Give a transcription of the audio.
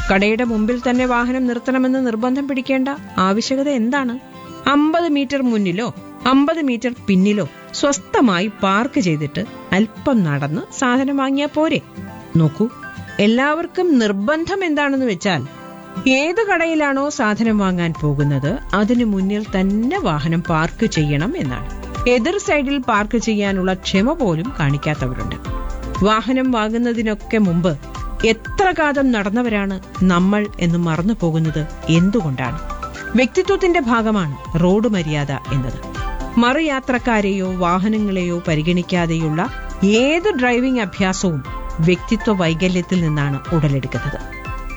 കടയുടെ മുമ്പിൽ തന്നെ വാഹനം നിർത്തണമെന്ന് നിർബന്ധം പിടിക്കേണ്ട ആവശ്യകത എന്താണ് അമ്പത് മീറ്റർ മുന്നിലോ അമ്പത് മീറ്റർ പിന്നിലോ സ്വസ്ഥമായി പാർക്ക് ചെയ്തിട്ട് അല്പം നടന്ന് സാധനം വാങ്ങിയാ പോരെ നോക്കൂ എല്ലാവർക്കും നിർബന്ധം എന്താണെന്ന് വെച്ചാൽ ഏത് കടയിലാണോ സാധനം വാങ്ങാൻ പോകുന്നത് അതിനു മുന്നിൽ തന്നെ വാഹനം പാർക്ക് ചെയ്യണം എന്നാണ് എതിർ സൈഡിൽ പാർക്ക് ചെയ്യാനുള്ള ക്ഷമ പോലും കാണിക്കാത്തവരുണ്ട് വാഹനം വാങ്ങുന്നതിനൊക്കെ മുമ്പ് എത്ര കാലം നടന്നവരാണ് നമ്മൾ എന്ന് മറന്നു പോകുന്നത് എന്തുകൊണ്ടാണ് വ്യക്തിത്വത്തിന്റെ ഭാഗമാണ് റോഡ് മര്യാദ എന്നത് മറുയാത്രക്കാരെയോ വാഹനങ്ങളെയോ പരിഗണിക്കാതെയുള്ള ഏത് ഡ്രൈവിംഗ് അഭ്യാസവും വ്യക്തിത്വ വൈകല്യത്തിൽ നിന്നാണ് ഉടലെടുക്കുന്നത്